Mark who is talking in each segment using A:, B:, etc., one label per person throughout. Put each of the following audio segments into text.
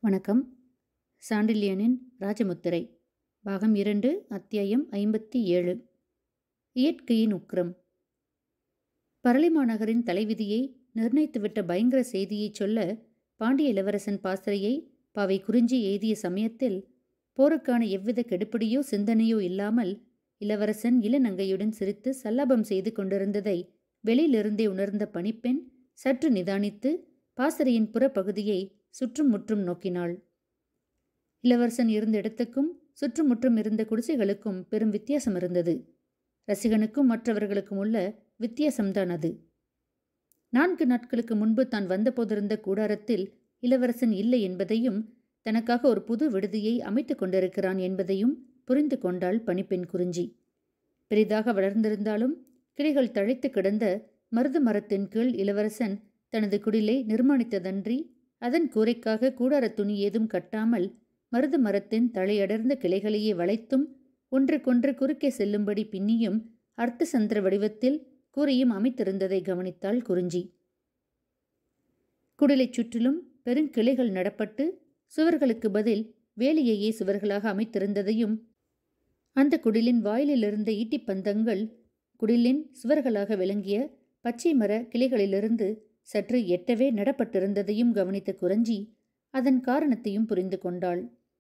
A: வணக்கம் சாண்டில்யனின் ராஜமுத்திரை பாகம் இரண்டு அத்தியாயம் ஐம்பத்தி ஏழு இயற்கையின் உக்கிரம் பரளிமாநகரின் தலைவிதியை நிர்ணயித்துவிட்ட பயங்கர செய்தியைச் சொல்ல பாண்டிய இளவரசன் பாசறையை பாவை குறிஞ்சி எய்திய சமயத்தில் போருக்கான எவ்வித கெடுபிடியோ சிந்தனையோ இல்லாமல் இளவரசன் இளநங்கையுடன் சிரித்து சல்லாபம் செய்து கொண்டிருந்ததை வெளியிலிருந்தே உணர்ந்த பணிப்பெண் சற்று நிதானித்து பாசறையின் புறப்பகுதியை சுற்றும் முற்றும் நோக்கினாள் இளவரசன் இருந்த இடத்துக்கும் சுற்றுமுற்றும் இருந்த குடிசைகளுக்கும் பெரும் வித்தியாசம் இருந்தது ரசிகனுக்கும் மற்றவர்களுக்கும் உள்ள வித்தியாசம்தான் அது நான்கு நாட்களுக்கு முன்பு தான் வந்தபோதிருந்த கூடாரத்தில் இளவரசன் இல்லை என்பதையும் தனக்காக ஒரு புது விடுதியை அமைத்துக் கொண்டிருக்கிறான் என்பதையும் புரிந்து கொண்டாள் பணிப்பெண் குறிஞ்சி பெரிதாக வளர்ந்திருந்தாலும் கிளைகள் தழைத்து கிடந்த மருது மரத்தின் கீழ் இளவரசன் தனது குடிலை நிர்மாணித்ததன்றி அதன் கூரைக்காக கூடார துணி ஏதும் கட்டாமல் மருது மரத்தின் தலையடர்ந்த கிளைகளையே வளைத்தும் ஒன்றுக்கொன்று குறுக்கே செல்லும்படி பின்னியும் அர்த்த சந்திர வடிவத்தில் கூரையும் அமைத்திருந்ததை கவனித்தாள் குறிஞ்சி குடிலைச் சுற்றிலும் பெருங்கிளைகள் நடப்பட்டு சுவர்களுக்கு பதில் வேலியையே சுவர்களாக அமைத்திருந்ததையும் அந்த குடிலின் வாயிலிருந்த ஈட்டிப்பந்தங்கள் குடிலின் சுவர்களாக விளங்கிய பச்சை மர கிளைகளிலிருந்து சற்று எட்டவே நடப்பட்டிருந்ததையும் கவனித்த குறிஞ்சி அதன் காரணத்தையும் புரிந்து கொண்டாள்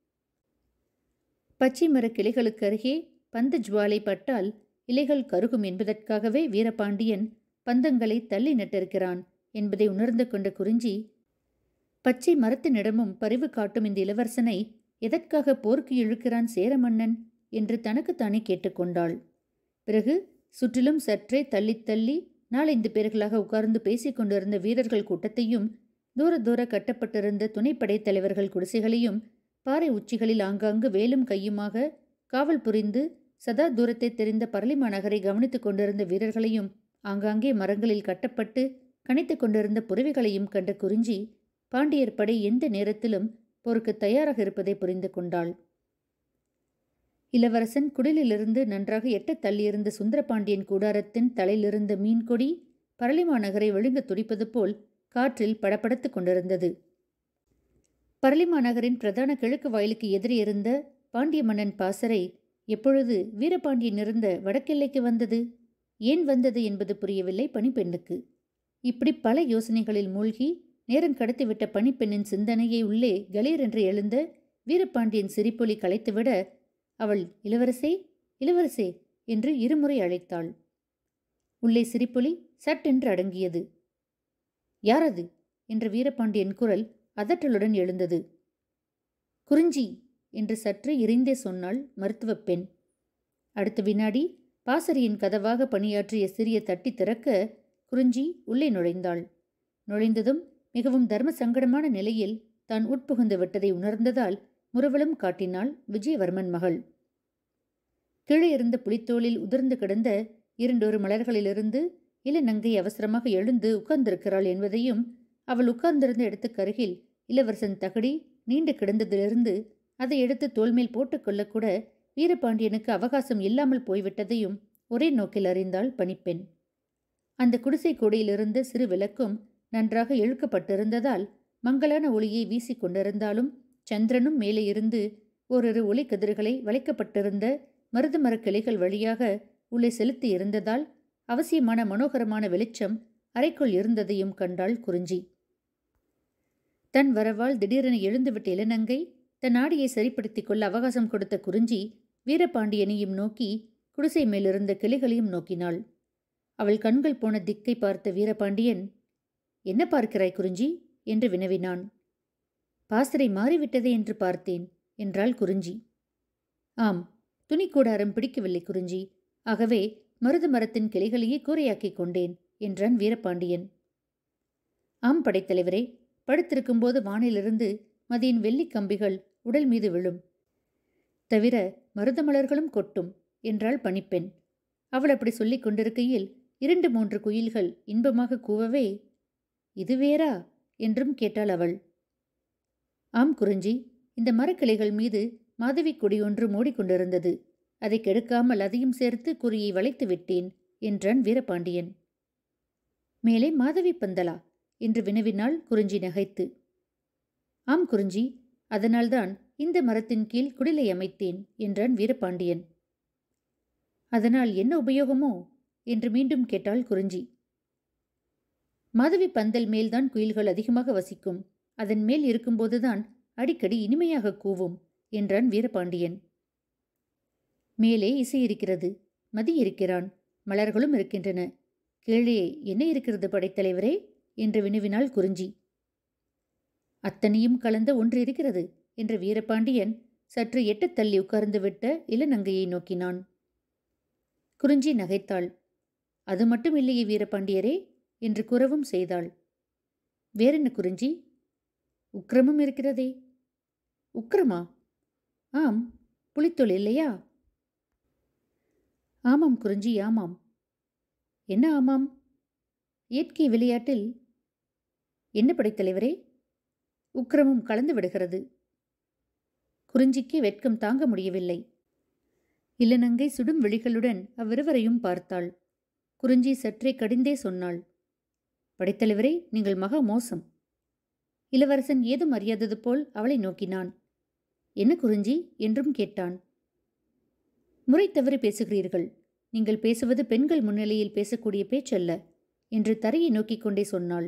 A: பச்சை மர கிளைகளுக்கு அருகே பந்த ஜுவாலை பட்டால் இலைகள் கருகும் என்பதற்காகவே வீரபாண்டியன் பந்தங்களை தள்ளி நட்டிருக்கிறான் என்பதை உணர்ந்து கொண்ட குறிஞ்சி பச்சை மரத்தினிடமும் பரிவு காட்டும் இந்த இளவரசனை எதற்காக போருக்கு இழுக்கிறான் சேரமன்னன் என்று தனக்குத்தானே கேட்டுக்கொண்டாள் பிறகு சுற்றிலும் சற்றே தள்ளி தள்ளி நாலைந்து பேர்களாக உட்கார்ந்து பேசிக் கொண்டிருந்த வீரர்கள் கூட்டத்தையும் தூர தூர கட்டப்பட்டிருந்த துணைப்படை தலைவர்கள் குடிசைகளையும் பாறை உச்சிகளில் ஆங்காங்கு வேலும் கையுமாக காவல் புரிந்து சதா தூரத்தை தெரிந்த பரளிமா நகரை கவனித்துக் கொண்டிருந்த வீரர்களையும் ஆங்காங்கே மரங்களில் கட்டப்பட்டு கணித்துக் கொண்டிருந்த புறவிகளையும் கண்ட குறிஞ்சி பாண்டியர் படை எந்த நேரத்திலும் போருக்கு தயாராக இருப்பதை புரிந்து கொண்டாள் இளவரசன் குடிலிலிருந்து நன்றாக எட்டத் தள்ளியிருந்த சுந்தரபாண்டியன் கூடாரத்தின் தலையிலிருந்த மீன்கொடி பரளிமா நகரை விழுங்க துடிப்பது போல் காற்றில் படபடத்துக் கொண்டிருந்தது பரளிமா நகரின் பிரதான கிழக்கு வாயிலுக்கு எதிரே இருந்த பாண்டிய மன்னன் பாசறை எப்பொழுது வீரபாண்டியன் இருந்த வடக்கெல்லைக்கு வந்தது ஏன் வந்தது என்பது புரியவில்லை பணிப்பெண்ணுக்கு இப்படி பல யோசனைகளில் மூழ்கி நேரம் கடத்திவிட்ட பணிப்பெண்ணின் சிந்தனையை உள்ளே கலீர் என்று எழுந்த வீரபாண்டியன் சிரிப்பொலி கலைத்துவிட அவள் இளவரசே இளவரசே என்று இருமுறை அழைத்தாள் உள்ளே சிரிப்பொலி சட்டென்று அடங்கியது யாரது என்ற வீரபாண்டியன் குரல் அதற்றலுடன் எழுந்தது குறிஞ்சி என்று சற்று இறைந்தே சொன்னாள் மருத்துவப் பெண் அடுத்த வினாடி பாசரியின் கதவாக பணியாற்றிய சிறிய தட்டி திறக்க குறிஞ்சி உள்ளே நுழைந்தாள் நுழைந்ததும் மிகவும் தர்ம சங்கடமான நிலையில் தான் உட்புகுந்து விட்டதை உணர்ந்ததால் முறுவலும் காட்டினாள் விஜயவர்மன் மகள் கீழே இருந்த புலித்தோளில் உதிர்ந்து கிடந்த இரண்டொரு மலர்களிலிருந்து இளநங்கை அவசரமாக எழுந்து உட்கார்ந்திருக்கிறாள் என்பதையும் அவள் உட்கார்ந்திருந்த இடத்துக்கு அருகில் இளவரசன் தகடி நீண்டு கிடந்ததிலிருந்து அதை எடுத்து தோல்மேல் போட்டுக்கொள்ளக்கூட வீரபாண்டியனுக்கு அவகாசம் இல்லாமல் போய்விட்டதையும் ஒரே நோக்கில் அறிந்தாள் பணிப்பெண் அந்த குடிசை கூடையிலிருந்த சிறு விளக்கும் நன்றாக இழுக்கப்பட்டிருந்ததால் மங்கலான ஒளியை வீசிக் கொண்டிருந்தாலும் சந்திரனும் மேலே இருந்து ஓரிரு ஒளிக்கதிர்களை வளைக்கப்பட்டிருந்த மருது மரக் கிளைகள் வழியாக உள்ளே செலுத்தி இருந்ததால் அவசியமான மனோகரமான வெளிச்சம் அறைக்குள் இருந்ததையும் கண்டாள் குறிஞ்சி தன் வரவால் திடீரென எழுந்துவிட்ட இளநங்கை தன் ஆடியை சரிப்படுத்திக் கொள்ள அவகாசம் கொடுத்த குறிஞ்சி வீரபாண்டியனையும் நோக்கி குடிசை மேலிருந்த கிளைகளையும் நோக்கினாள் அவள் கண்கள் போன திக்கை பார்த்த வீரபாண்டியன் என்ன பார்க்கிறாய் குறிஞ்சி என்று வினவினான் பாசறை மாறிவிட்டதே என்று பார்த்தேன் என்றாள் குறிஞ்சி ஆம் துணிக்கூடாரம் பிடிக்கவில்லை குறிஞ்சி ஆகவே மருது மரத்தின் கிளைகளையே கூரையாக்கிக் கொண்டேன் என்றான் வீரபாண்டியன் ஆம் படைத்தலைவரே படுத்திருக்கும்போது வானிலிருந்து மதியின் வெள்ளிக் கம்பிகள் உடல் மீது விழும் தவிர மருதமலர்களும் கொட்டும் என்றாள் பணிப்பெண் அவள் அப்படி சொல்லிக் கொண்டிருக்கையில் இரண்டு மூன்று குயில்கள் இன்பமாக கூவவே இது வேறா என்றும் கேட்டாள் அவள் ஆம் குறிஞ்சி இந்த மரக்கிளைகள் மீது மாதவி கொடி ஒன்று மூடிக்கொண்டிருந்தது அதை கெடுக்காமல் அதையும் சேர்த்து குறியை வளைத்து விட்டேன் என்றான் வீரபாண்டியன் மேலே மாதவி பந்தலா என்று வினவினாள் குறிஞ்சி நகைத்து ஆம் குறிஞ்சி அதனால்தான் இந்த மரத்தின் கீழ் குடிலை அமைத்தேன் என்றான் வீரபாண்டியன் அதனால் என்ன உபயோகமோ என்று மீண்டும் கேட்டாள் குறிஞ்சி மாதவி பந்தல் மேல்தான் குயில்கள் அதிகமாக வசிக்கும் அதன் மேல் இருக்கும்போதுதான் அடிக்கடி இனிமையாக கூவும் என்றான் வீரபாண்டியன் மேலே இசை இருக்கிறது மதி இருக்கிறான் மலர்களும் இருக்கின்றன கீழே என்ன இருக்கிறது படைத்தலைவரே என்று வினவினாள் குறிஞ்சி அத்தனையும் கலந்த ஒன்று இருக்கிறது என்ற வீரபாண்டியன் சற்று எட்டத் தள்ளி உட்கார்ந்துவிட்ட இளநங்கையை நோக்கினான் குறிஞ்சி நகைத்தாள் அது மட்டும் இல்லையே வீரபாண்டியரே என்று குறவும் செய்தாள் வேறென்ன குறிஞ்சி உக்கிரமும் இருக்கிறதே உக்கிரமா ஆம் புலித்தொல் இல்லையா ஆமாம் குறிஞ்சி ஆமாம் என்ன ஆமாம் இயற்கை விளையாட்டில் என்ன படைத்தலைவரே உக்கிரமும் கலந்து விடுகிறது குறிஞ்சிக்கு வெட்கம் தாங்க முடியவில்லை இளநங்கை சுடும் விழிகளுடன் அவ்விருவரையும் பார்த்தாள் குறிஞ்சி சற்றே கடிந்தே சொன்னாள் படைத்தலைவரே நீங்கள் மகா மோசம் இளவரசன் ஏதும் அறியாதது போல் அவளை நோக்கினான் என்ன குறிஞ்சி என்றும் கேட்டான் முறை தவறி பேசுகிறீர்கள் நீங்கள் பேசுவது பெண்கள் முன்னிலையில் பேசக்கூடிய பேச்சல்ல என்று தரையை நோக்கிக் கொண்டே சொன்னாள்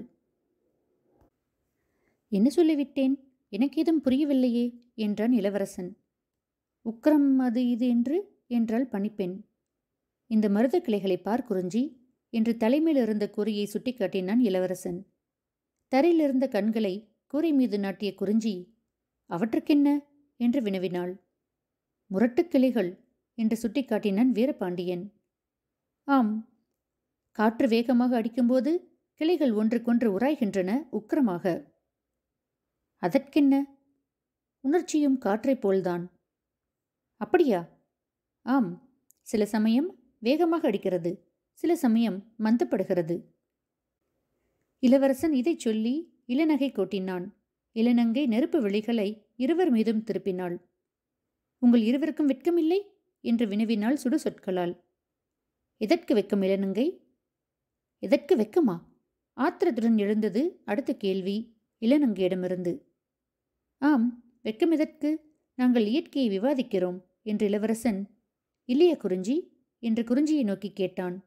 A: என்ன சொல்லிவிட்டேன் எனக்கு ஏதும் புரியவில்லையே என்றான் இளவரசன் உக்கரம் அது இது என்று என்றாள் பணிப்பெண் இந்த மருத கிளைகளை பார் குறிஞ்சி என்று தலைமையில் இருந்த கூரையை சுட்டிக்காட்டினான் இளவரசன் தரையிலிருந்த கண்களை கூரை மீது நாட்டிய குறிஞ்சி அவற்றுக்கென்ன என்று வினவினாள் முரட்டுக் கிளைகள் என்று சுட்டிக்காட்டினான் வீரபாண்டியன் ஆம் காற்று வேகமாக அடிக்கும்போது கிளைகள் ஒன்றுக்கொன்று உராய்கின்றன உக்கிரமாக அதற்கென்ன உணர்ச்சியும் காற்றைப் போல்தான் அப்படியா ஆம் சில சமயம் வேகமாக அடிக்கிறது சில சமயம் மந்தப்படுகிறது இளவரசன் இதைச் சொல்லி இளநகை கொட்டினான் இளநங்கை நெருப்பு விழிகளை இருவர் மீதும் திருப்பினாள் உங்கள் இருவருக்கும் வெட்கமில்லை என்று வினவினாள் சுடு சொற்களால் எதற்கு வெக்கம் இளநங்கை எதற்கு வெக்கமா ஆத்திரத்துடன் எழுந்தது அடுத்த கேள்வி இளநங்கையிடமிருந்து ஆம் வெக்கம் எதற்கு நாங்கள் இயற்கையை விவாதிக்கிறோம் என்று இளவரசன் இல்லையா குறிஞ்சி என்று குறிஞ்சியை நோக்கி கேட்டான்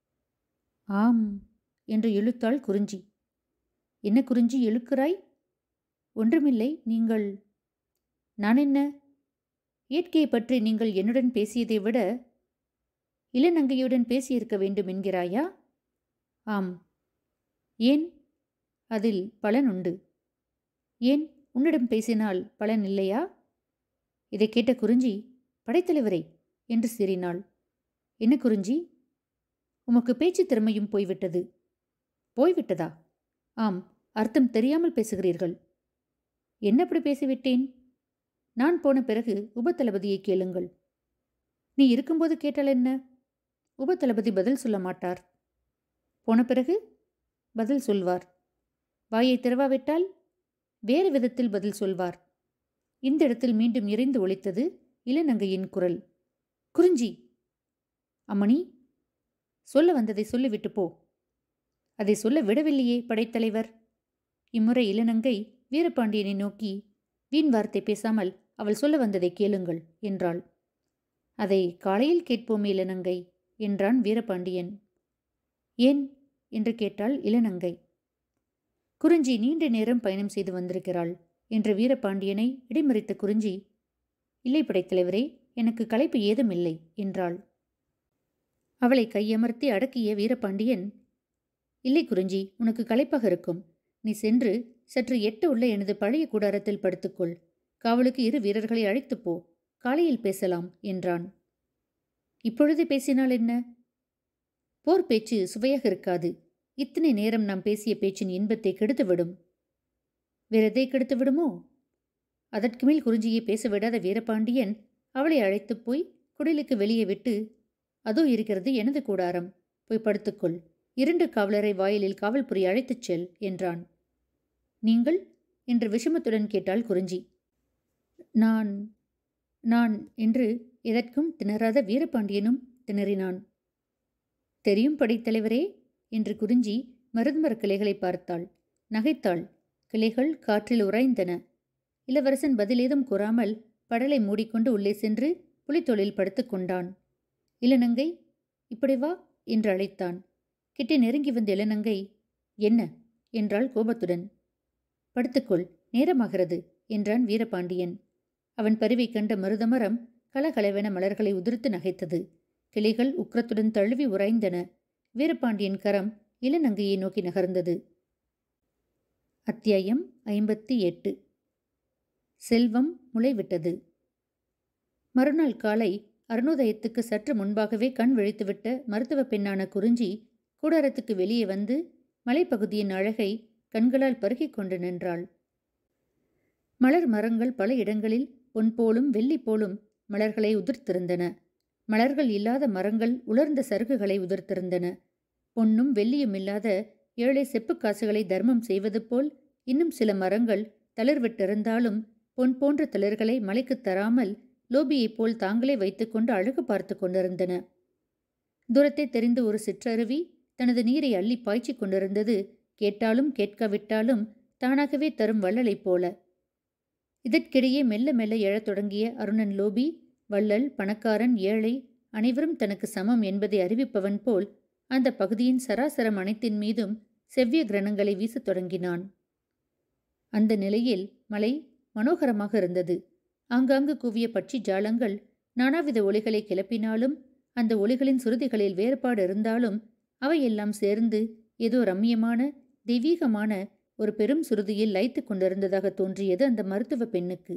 A: ஆம் என்று இழுத்தாள் குறிஞ்சி என்ன குறிஞ்சி இழுக்கிறாய் ஒன்றுமில்லை நீங்கள் நான் என்ன இயற்கையை பற்றி நீங்கள் என்னுடன் பேசியதை விட இளநங்கையுடன் பேசியிருக்க வேண்டும் என்கிறாயா ஆம் ஏன் அதில் பலன் உண்டு ஏன் உன்னிடம் பேசினால் பலன் இல்லையா இதை கேட்ட குறிஞ்சி படைத்தலைவரை என்று சிறினாள் என்ன குறிஞ்சி உமக்கு பேச்சு திறமையும் போய்விட்டது போய்விட்டதா ஆம் அர்த்தம் தெரியாமல் பேசுகிறீர்கள் என்ன அப்படி பேசிவிட்டேன் நான் போன பிறகு உபதளபதியை கேளுங்கள் நீ இருக்கும்போது கேட்டால் என்ன உபதளபதி பதில் சொல்ல மாட்டார் போன பிறகு பதில் சொல்வார் வாயை திறவாவிட்டால் வேறு விதத்தில் பதில் சொல்வார் இந்த இடத்தில் மீண்டும் இறைந்து ஒழித்தது இளநங்கையின் குரல் குறிஞ்சி அம்மணி சொல்ல வந்ததை சொல்லிவிட்டு போ அதை சொல்ல விடவில்லையே படைத்தலைவர் இம்முறை இளநங்கை வீரபாண்டியனை நோக்கி வீண் வார்த்தை பேசாமல் அவள் சொல்ல வந்ததை கேளுங்கள் என்றாள் அதை காலையில் கேட்போமே இளநங்கை என்றான் வீரபாண்டியன் ஏன் என்று கேட்டாள் இளநங்கை குறிஞ்சி நீண்ட நேரம் பயணம் செய்து வந்திருக்கிறாள் என்ற வீரபாண்டியனை இடைமறித்த குறிஞ்சி இல்லை படைத்தலைவரே எனக்கு களைப்பு ஏதும் இல்லை என்றாள் அவளை கையமர்த்தி அடக்கிய வீரபாண்டியன் இல்லை குறிஞ்சி உனக்கு களைப்பாக இருக்கும் நீ சென்று சற்று எட்ட உள்ள எனது பழைய கூடாரத்தில் படுத்துக்கொள் காவலுக்கு இரு வீரர்களை அழைத்துப் போ காலையில் பேசலாம் என்றான் இப்பொழுது பேசினால் என்ன போர் பேச்சு சுவையாக இருக்காது இத்தனை நேரம் நாம் பேசிய பேச்சின் இன்பத்தை கெடுத்துவிடும் வேற எதை கெடுத்து விடுமோ அதற்கு மேல் குறிஞ்சியை பேச விடாத வீரபாண்டியன் அவளை அழைத்துப் போய் குடிலுக்கு வெளியே விட்டு அதோ இருக்கிறது எனது கூடாரம் போய் படுத்துக்கொள் இரண்டு காவலரை வாயிலில் காவல்புரி அழைத்துச் செல் என்றான் நீங்கள் என்று விஷமத்துடன் கேட்டாள் குறிஞ்சி நான் நான் என்று எதற்கும் திணறாத வீரபாண்டியனும் திணறினான் தெரியும் படைத்தலைவரே என்று குறிஞ்சி மருதுமரக் கிளைகளை பார்த்தாள் நகைத்தாள் கிளைகள் காற்றில் உராய்ந்தன இளவரசன் பதிலேதும் கூறாமல் படலை மூடிக்கொண்டு உள்ளே சென்று புலித்தொழில் படுத்துக் கொண்டான் இளநங்கை இப்படி வா என்று அழைத்தான் கிட்டே நெருங்கி வந்த இளநங்கை என்ன என்றாள் கோபத்துடன் படுத்துக்கொள் நேரமாகிறது என்றான் வீரபாண்டியன் அவன் பருவை கண்ட மருதமரம் கலகலவென மலர்களை உதிர்த்து நகைத்தது கிளைகள் உக்கிரத்துடன் தழுவி உராய்ந்தன வீரபாண்டியன் கரம் இளநங்கையை நோக்கி நகர்ந்தது அத்தியாயம் ஐம்பத்தி எட்டு செல்வம் முளைவிட்டது மறுநாள் காலை அருணோதயத்துக்கு சற்று முன்பாகவே கண் விழித்துவிட்ட மருத்துவ பெண்ணான குறிஞ்சி கூடாரத்துக்கு வெளியே வந்து மலைப்பகுதியின் அழகை கண்களால் பருகிக் கொண்டு நின்றாள் மலர் மரங்கள் பல இடங்களில் பொன் போலும் வெள்ளி போலும் மலர்களை உதிர்த்திருந்தன மலர்கள் இல்லாத மரங்கள் உலர்ந்த சருகுகளை உதிர்த்திருந்தன பொன்னும் வெள்ளியும் இல்லாத ஏழை செப்புக் காசுகளை தர்மம் செய்வது போல் இன்னும் சில மரங்கள் தளிர்விட்டிருந்தாலும் பொன் போன்ற தளிர்களை மலைக்குத் தராமல் லோபியைப் போல் தாங்களே வைத்துக்கொண்டு அழகு பார்த்து கொண்டிருந்தன தூரத்தை தெரிந்த ஒரு சிற்றருவி தனது நீரை அள்ளி பாய்ச்சிக் கொண்டிருந்தது கேட்டாலும் கேட்காவிட்டாலும் தானாகவே தரும் வள்ளலைப் போல இதற்கிடையே மெல்ல மெல்ல எழத் தொடங்கிய அருணன் லோபி வள்ளல் பணக்காரன் ஏழை அனைவரும் தனக்கு சமம் என்பதை அறிவிப்பவன் போல் அந்த பகுதியின் சராசரம் அனைத்தின் மீதும் செவ்விய கிரணங்களை வீசத் தொடங்கினான் அந்த நிலையில் மலை மனோகரமாக இருந்தது ஆங்காங்கு கூவிய பட்சி ஜாலங்கள் நானாவித ஒளிகளை கிளப்பினாலும் அந்த ஒளிகளின் சுருதிகளில் வேறுபாடு இருந்தாலும் அவையெல்லாம் சேர்ந்து ஏதோ ரம்மியமான தெய்வீகமான ஒரு பெரும் சுருதியில் லைத்து கொண்டிருந்ததாக தோன்றியது அந்த மருத்துவ பெண்ணுக்கு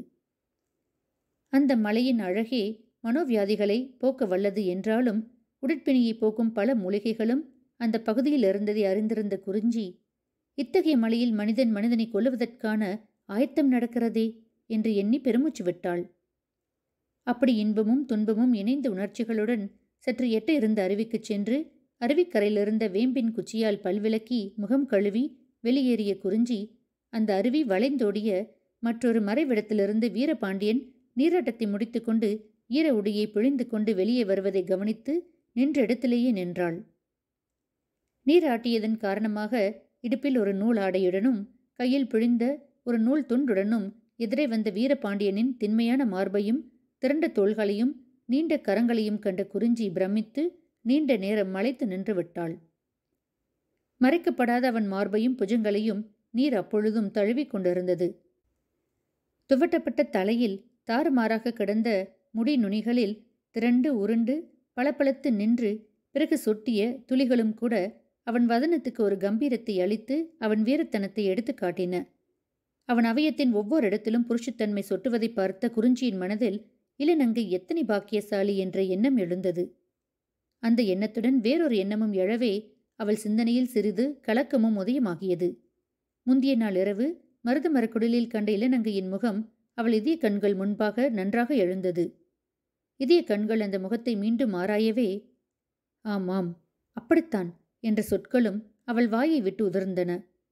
A: அந்த மலையின் அழகே மனோவியாதிகளை போக்க வல்லது என்றாலும் உடற்பிணியை போக்கும் பல மூலிகைகளும் அந்த பகுதியில் இருந்ததை அறிந்திருந்த குறிஞ்சி இத்தகைய மலையில் மனிதன் மனிதனை கொல்லுவதற்கான ஆயத்தம் நடக்கிறதே என்று எண்ணி பெருமூச்சு விட்டாள் அப்படி இன்பமும் துன்பமும் இணைந்த உணர்ச்சிகளுடன் சற்று எட்ட இருந்த அருவிக்குச் சென்று அருவிக்கரையிலிருந்த வேம்பின் குச்சியால் பல்விளக்கி முகம் கழுவி வெளியேறிய குறிஞ்சி அந்த அருவி வளைந்தோடிய மற்றொரு மறைவிடத்திலிருந்து வீரபாண்டியன் நீராட்டத்தை முடித்துக்கொண்டு ஈர உடையை பிழிந்து கொண்டு வெளியே வருவதை கவனித்து நின்ற இடத்திலேயே நின்றாள் நீராட்டியதன் காரணமாக இடுப்பில் ஒரு நூல் ஆடையுடனும் கையில் பிழிந்த ஒரு நூல் துண்டுடனும் எதிரே வந்த வீரபாண்டியனின் திண்மையான மார்பையும் திரண்ட தோள்களையும் நீண்ட கரங்களையும் கண்ட குறிஞ்சி பிரமித்து நீண்ட நேரம் மலைத்து நின்று விட்டாள் மறைக்கப்படாத அவன் மார்பையும் புஜங்களையும் நீர் அப்பொழுதும் தழுவிக் கொண்டிருந்தது துவட்டப்பட்ட தலையில் தாறுமாறாக கிடந்த முடி நுனிகளில் திரண்டு உருண்டு பளபளத்து நின்று பிறகு சொட்டிய துளிகளும் கூட அவன் வதனத்துக்கு ஒரு கம்பீரத்தை அளித்து அவன் வீரத்தனத்தை எடுத்து காட்டின அவன் அவயத்தின் ஒவ்வொரு இடத்திலும் புருஷத்தன்மை சொட்டுவதை பார்த்த குறிஞ்சியின் மனதில் இளநங்கை எத்தனை பாக்கியசாலி என்ற எண்ணம் எழுந்தது அந்த எண்ணத்துடன் வேறொரு எண்ணமும் எழவே அவள் சிந்தனையில் சிறிது கலக்கமும் உதயமாகியது முந்திய நாள் இரவு மருத மரக்குடலில் கண்ட இளநங்கையின் முகம் அவள் இதய கண்கள் முன்பாக நன்றாக எழுந்தது இதய கண்கள் அந்த முகத்தை மீண்டும் ஆராயவே ஆமாம் அப்படித்தான் என்ற சொற்களும் அவள் வாயை விட்டு உதிர்ந்தன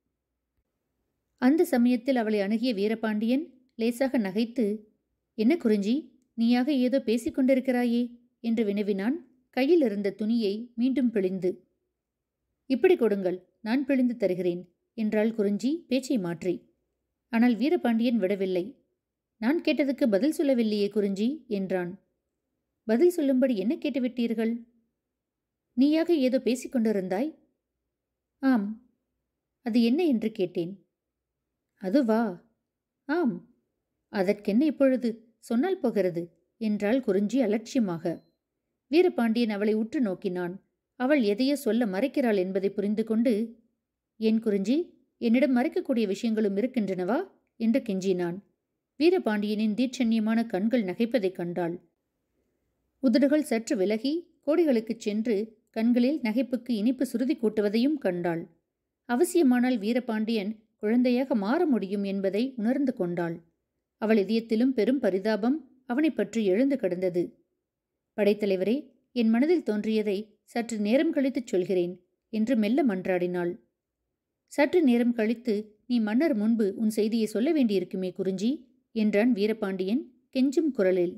A: அந்த சமயத்தில் அவளை அணுகிய வீரபாண்டியன் லேசாக நகைத்து என்ன குறிஞ்சி நீயாக ஏதோ பேசிக் கொண்டிருக்கிறாயே என்று வினவினான் கையில் இருந்த துணியை மீண்டும் பிழிந்து இப்படி கொடுங்கள் நான் பிழிந்து தருகிறேன் என்றாள் குறிஞ்சி பேச்சை மாற்றி ஆனால் வீரபாண்டியன் விடவில்லை நான் கேட்டதுக்கு பதில் சொல்லவில்லையே குறிஞ்சி என்றான் பதில் சொல்லும்படி என்ன கேட்டுவிட்டீர்கள் நீயாக ஏதோ பேசிக் கொண்டிருந்தாய் ஆம் அது என்ன என்று கேட்டேன் அதுவா ஆம் அதற்கென்ன இப்பொழுது சொன்னால் போகிறது என்றாள் குறிஞ்சி அலட்சியமாக வீரபாண்டியன் அவளை உற்று நோக்கினான் அவள் எதையோ சொல்ல மறைக்கிறாள் என்பதை புரிந்து கொண்டு ஏன் குறிஞ்சி என்னிடம் மறைக்கக்கூடிய விஷயங்களும் இருக்கின்றனவா என்று கெஞ்சினான் வீரபாண்டியனின் தீட்சண்யமான கண்கள் நகைப்பதைக் கண்டாள் உதடுகள் சற்று விலகி கோடிகளுக்குச் சென்று கண்களில் நகைப்புக்கு இனிப்பு சுருதி கூட்டுவதையும் கண்டாள் அவசியமானால் வீரபாண்டியன் குழந்தையாக மாற முடியும் என்பதை உணர்ந்து கொண்டாள் அவள் இதயத்திலும் பெரும் பரிதாபம் அவனை பற்றி எழுந்து கிடந்தது படைத்தலைவரே என் மனதில் தோன்றியதை சற்று நேரம் கழித்துச் சொல்கிறேன் என்று மெல்ல மன்றாடினாள் சற்று நேரம் கழித்து நீ மன்னர் முன்பு உன் செய்தியை சொல்ல வேண்டியிருக்குமே குறிஞ்சி என்றான் வீரபாண்டியன் கெஞ்சும் குரலில்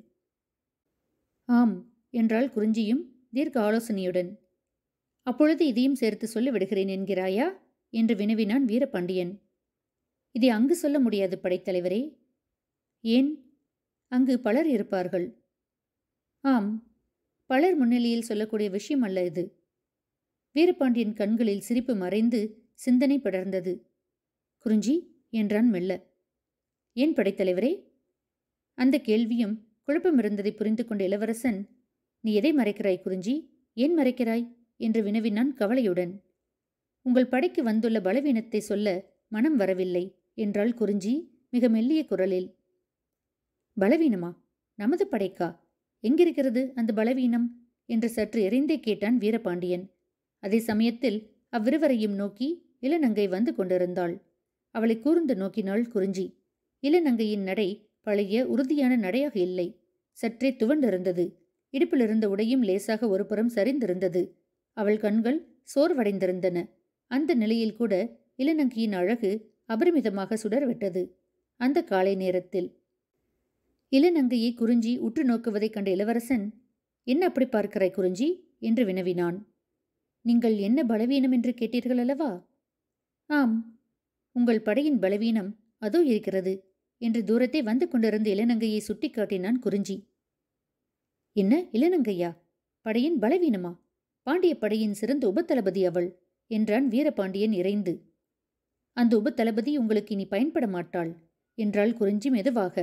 A: ஆம் என்றாள் குறிஞ்சியும் தீர்க்க ஆலோசனையுடன் அப்பொழுது இதையும் சேர்த்து சொல்லிவிடுகிறேன் என்கிறாயா என்று வினவினான் வீரபாண்டியன் இதை அங்கு சொல்ல முடியாது படைத்தலைவரே ஏன் அங்கு பலர் இருப்பார்கள் ஆம் பலர் முன்னிலையில் சொல்லக்கூடிய விஷயம் அல்ல இது வீரபாண்டியன் கண்களில் சிரிப்பு மறைந்து சிந்தனை படர்ந்தது குறிஞ்சி என்றான் மெல்ல ஏன் படைத்தலைவரே அந்த கேள்வியும் குழப்பம் இருந்ததை புரிந்து கொண்ட இளவரசன் நீ எதை மறைக்கிறாய் குறிஞ்சி ஏன் மறைக்கிறாய் என்று வினவினான் கவலையுடன் உங்கள் படைக்கு வந்துள்ள பலவீனத்தை சொல்ல மனம் வரவில்லை என்றாள் குறிஞ்சி மிக மெல்லிய குரலில் பலவீனமா நமது படைக்கா எங்கிருக்கிறது அந்த பலவீனம் என்று சற்று எரிந்தே கேட்டான் வீரபாண்டியன் அதே சமயத்தில் அவ்விருவரையும் நோக்கி இளநங்கை வந்து கொண்டிருந்தாள் அவளை கூர்ந்து நோக்கினாள் குறிஞ்சி இளநங்கையின் நடை பழைய உறுதியான நடையாக இல்லை சற்றே துவண்டிருந்தது இடுப்பிலிருந்த உடையும் லேசாக ஒருபுறம் சரிந்திருந்தது அவள் கண்கள் சோர்வடைந்திருந்தன அந்த நிலையில் கூட இளநங்கையின் அழகு அபரிமிதமாக சுடர்விட்டது அந்த காலை நேரத்தில் இளநங்கையை குறிஞ்சி உற்று நோக்குவதைக் கண்ட இளவரசன் என்ன அப்படி பார்க்கிறாய் குறிஞ்சி என்று வினவினான் நீங்கள் என்ன பலவீனம் என்று கேட்டீர்கள் அல்லவா ஆம் உங்கள் படையின் பலவீனம் அதோ இருக்கிறது என்று தூரத்தை வந்து கொண்டிருந்த இளநங்கையை சுட்டிக்காட்டினான் குறிஞ்சி என்ன இளநங்கையா படையின் பலவீனமா பாண்டிய படையின் சிறந்த உபத்தளபதி அவள் என்றான் வீரபாண்டியன் இறைந்து அந்த உபத்தளபதி உங்களுக்கு இனி பயன்பட மாட்டாள் என்றாள் குறிஞ்சி மெதுவாக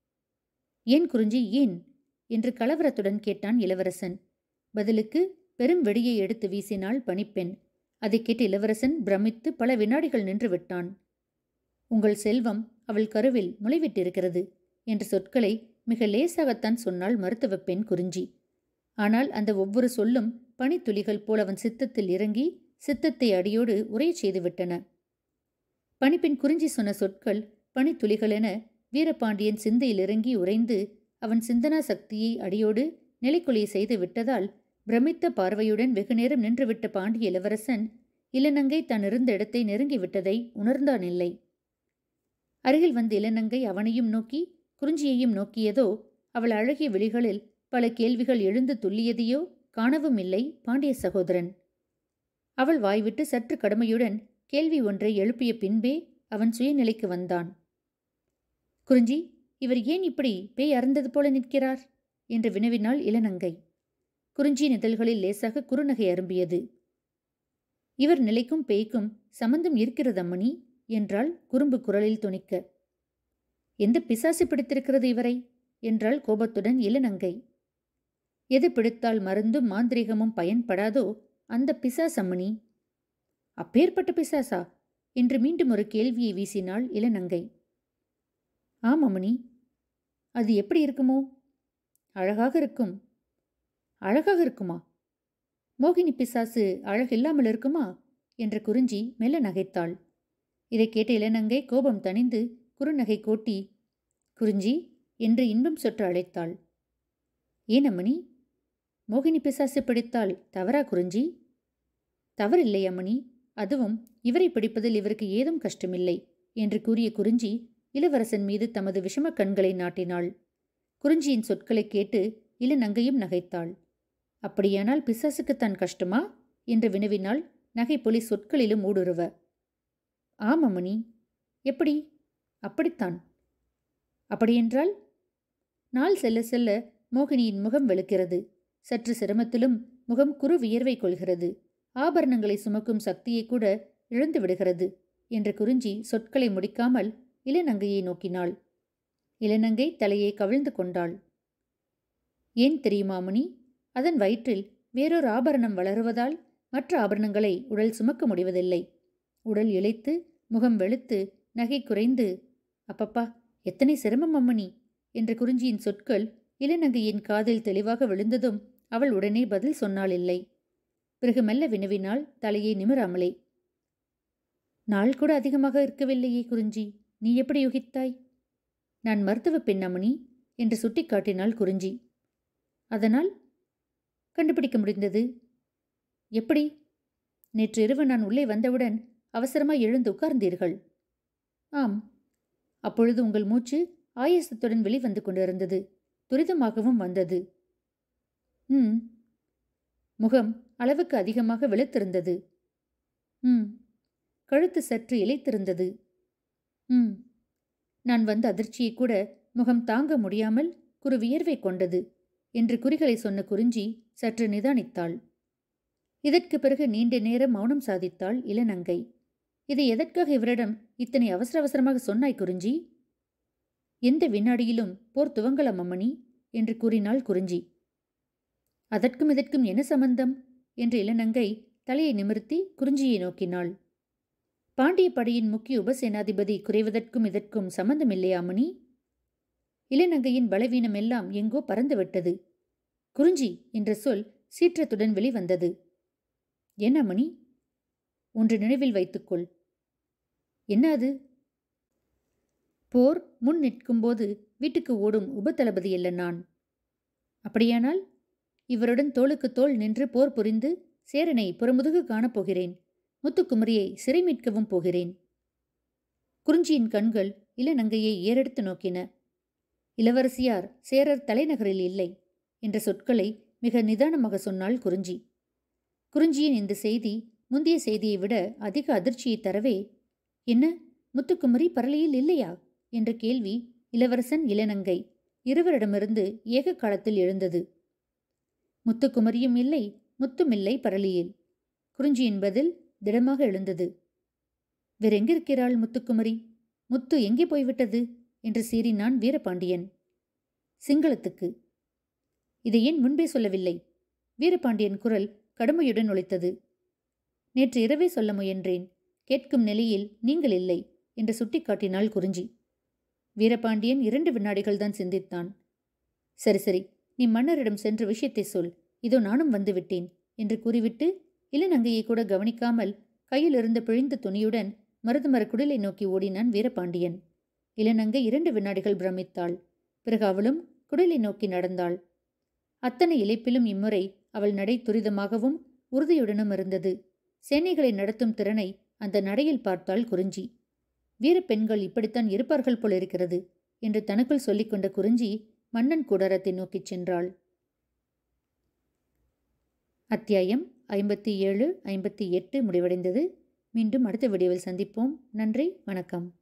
A: ஏன் குறிஞ்சி ஏன் என்று கலவரத்துடன் கேட்டான் இளவரசன் பதிலுக்கு பெரும் வெடியை எடுத்து வீசினாள் பணிப்பெண் அதை கேட்டு இளவரசன் பிரமித்து பல வினாடிகள் நின்று விட்டான் உங்கள் செல்வம் அவள் கருவில் முளைவிட்டிருக்கிறது என்ற சொற்களை மிக லேசாகத்தான் சொன்னாள் மருத்துவ பெண் குறிஞ்சி ஆனால் அந்த ஒவ்வொரு சொல்லும் பனித்துளிகள் போல் அவன் சித்தத்தில் இறங்கி சித்தத்தை அடியோடு உரையச் செய்துவிட்டன பணிப்பெண் குறிஞ்சி சொன்ன சொற்கள் பனித்துளிகளென வீரபாண்டியன் சிந்தையில் இறங்கி உறைந்து அவன் சிந்தனா சக்தியை அடியோடு நிலைக்குலைய செய்து விட்டதால் பிரமித்த பார்வையுடன் வெகுநேரம் நின்றுவிட்ட பாண்டிய இளவரசன் இளநங்கை தான் இருந்த இடத்தை நெருங்கிவிட்டதை உணர்ந்தான் இல்லை அருகில் வந்த இளநங்கை அவனையும் நோக்கி குறிஞ்சியையும் நோக்கியதோ அவள் அழகிய விழிகளில் பல கேள்விகள் எழுந்து துள்ளியதையோ காணவும் இல்லை பாண்டிய சகோதரன் அவள் வாய்விட்டு சற்று கடுமையுடன் கேள்வி ஒன்றை எழுப்பிய பின்பே அவன் சுயநிலைக்கு வந்தான் குறிஞ்சி இவர் ஏன் இப்படி பேய் அறந்தது போல நிற்கிறார் என்று வினவினாள் இளநங்கை குறிஞ்சியின் இதழ்களில் லேசாக குறுநகை அரும்பியது இவர் நிலைக்கும் பேய்க்கும் சம்பந்தம் இருக்கிறது அம்மணி என்றாள் குறும்பு குரலில் துணிக்க எந்த பிசாசு பிடித்திருக்கிறது இவரை என்றாள் கோபத்துடன் இளநங்கை எது பிடித்தால் மருந்தும் மாந்திரிகமும் பயன்படாதோ அந்த பிசாசம்மணி அப்பேற்பட்ட பிசாசா என்று மீண்டும் ஒரு கேள்வியை வீசினாள் இளநங்கை ஆம் அம்மணி அது எப்படி இருக்குமோ அழகாக இருக்கும் அழகாக இருக்குமா மோகினி பிசாசு அழகில்லாமல் இருக்குமா என்று குறிஞ்சி மெல்ல நகைத்தாள் இதை கேட்ட இளநங்கை கோபம் தணிந்து குறுநகை கோட்டி குறிஞ்சி என்று இன்பம் சொற்று அழைத்தாள் ஏன் அம்மணி மோகினி பிசாசு பிடித்தால் தவறா குறிஞ்சி தவறில்லை அம்மணி அதுவும் இவரை பிடிப்பதில் இவருக்கு ஏதும் கஷ்டமில்லை என்று கூறிய குறிஞ்சி இளவரசன் மீது தமது விஷமக் கண்களை நாட்டினாள் குறிஞ்சியின் சொற்களைக் கேட்டு இளநங்கையும் நகைத்தாள் அப்படியானால் பிசாசுக்குத்தான் கஷ்டமா என்று வினவினாள் நகைப்பொலி சொற்களிலும் ஊடுருவ ஆமமணி எப்படி அப்படித்தான் அப்படியென்றால் நாள் செல்ல செல்ல மோகினியின் முகம் வெளுக்கிறது சற்று சிரமத்திலும் முகம் குறு வியர்வை கொள்கிறது ஆபரணங்களை சுமக்கும் சக்தியை கூட இழந்து விடுகிறது என்று குறிஞ்சி சொற்களை முடிக்காமல் இளநங்கையை நோக்கினாள் இளநங்கை தலையை கவிழ்ந்து கொண்டாள் ஏன் தெரியுமா முனி அதன் வயிற்றில் வேறொரு ஆபரணம் வளருவதால் மற்ற ஆபரணங்களை உடல் சுமக்க முடிவதில்லை உடல் இழைத்து முகம் வெளுத்து நகை குறைந்து அப்பப்பா எத்தனை சிரமம் அம்மணி என்ற குறிஞ்சியின் சொற்கள் இளநங்கையின் காதில் தெளிவாக விழுந்ததும் அவள் உடனே பதில் சொன்னாள் இல்லை பிறகு மெல்ல வினவினாள் தலையை நிமிராமலே நாள் கூட அதிகமாக இருக்கவில்லையே குறிஞ்சி நீ எப்படி யூகித்தாய் நான் மருத்துவ பெண் அம்மணி என்று சுட்டிக்காட்டினாள் குறிஞ்சி அதனால் கண்டுபிடிக்க முடிந்தது எப்படி நேற்று இரவு நான் உள்ளே வந்தவுடன் அவசரமாய் எழுந்து உட்கார்ந்தீர்கள் ஆம் அப்பொழுது உங்கள் மூச்சு ஆயாசத்துடன் வெளிவந்து கொண்டிருந்தது துரிதமாகவும் வந்தது ம் முகம் அளவுக்கு அதிகமாக வெளுத்திருந்தது ம் கழுத்து சற்று இழைத்திருந்தது ம் நான் வந்த அதிர்ச்சியை கூட முகம் தாங்க முடியாமல் குறு வியர்வை கொண்டது என்று குறிகளை சொன்ன குறிஞ்சி சற்று நிதானித்தாள் இதற்கு பிறகு நீண்ட நேரம் மௌனம் சாதித்தாள் இளநங்கை இதை எதற்காக இவரிடம் இத்தனை அவசர அவசரமாக சொன்னாய் குறிஞ்சி எந்த வினாடியிலும் போர் துவங்கலாம் அம்மணி என்று கூறினாள் குறிஞ்சி அதற்கும் இதற்கும் என்ன சம்பந்தம் என்று இளநங்கை தலையை நிமிர்த்தி குறிஞ்சியை நோக்கினாள் பாண்டிய படையின் முக்கிய உபசேனாதிபதி குறைவதற்கும் இதற்கும் சம்பந்தமில்லையா அம்மணி இளநங்கையின் பலவீனம் எல்லாம் எங்கோ பறந்துவிட்டது குறிஞ்சி என்ற சொல் சீற்றத்துடன் வெளிவந்தது என்ன மணி ஒன்று நினைவில் வைத்துக்கொள் என்ன அது போர் முன் நிற்கும்போது வீட்டுக்கு ஓடும் உபதளபதி அல்ல நான் அப்படியானால் இவருடன் தோளுக்கு தோள் நின்று போர் புரிந்து சேரனை புறமுதுகு காணப்போகிறேன் முத்துக்குமரியை சிறை மீட்கவும் போகிறேன் குறிஞ்சியின் கண்கள் இளநங்கையை ஏறெடுத்து நோக்கின இளவரசியார் சேரர் தலைநகரில் இல்லை என்ற சொற்களை மிக நிதானமாக சொன்னாள் குறிஞ்சி குறிஞ்சியின் இந்த செய்தி முந்தைய செய்தியை விட அதிக அதிர்ச்சியை தரவே என்ன முத்துக்குமரி பரளியில் இல்லையா என்ற கேள்வி இளவரசன் இளநங்கை இருவரிடமிருந்து ஏக காலத்தில் எழுந்தது முத்துக்குமரியும் இல்லை முத்துமில்லை பரளியில் குறிஞ்சியின் பதில் திடமாக எழுந்தது வேறெங்கிருக்கிறாள் முத்துக்குமரி முத்து எங்கே போய்விட்டது என்று சீறினான் வீரபாண்டியன் சிங்களத்துக்கு இதை ஏன் முன்பே சொல்லவில்லை வீரபாண்டியன் குரல் கடுமையுடன் ஒலித்தது நேற்று இரவே சொல்ல முயன்றேன் கேட்கும் நிலையில் நீங்கள் இல்லை என்று சுட்டிக்காட்டினாள் குறிஞ்சி வீரபாண்டியன் இரண்டு வினாடிகள் தான் சிந்தித்தான் சரி சரி நீ மன்னரிடம் சென்ற விஷயத்தை சொல் இதோ நானும் வந்துவிட்டேன் என்று கூறிவிட்டு இளநங்கையை கூட கவனிக்காமல் கையில் இருந்த பிழிந்த துணியுடன் மருதுமர குடிலை நோக்கி ஓடினான் வீரபாண்டியன் இளநங்கை இரண்டு வினாடிகள் பிரமித்தாள் பிறகு அவளும் குடிலை நோக்கி நடந்தாள் அத்தனை இழைப்பிலும் இம்முறை அவள் நடை துரிதமாகவும் உறுதியுடனும் இருந்தது சேனைகளை நடத்தும் திறனை அந்த நடையில் பார்த்தாள் குறிஞ்சி வீரப்பெண்கள் இப்படித்தான் இருப்பார்கள் போலிருக்கிறது என்று தனக்குள் சொல்லிக்கொண்ட குறிஞ்சி மன்னன் கூடாரத்தை நோக்கிச் சென்றாள் அத்தியாயம் ஐம்பத்தி ஏழு ஐம்பத்தி எட்டு முடிவடைந்தது மீண்டும் அடுத்த வீடியோவில் சந்திப்போம் நன்றி வணக்கம்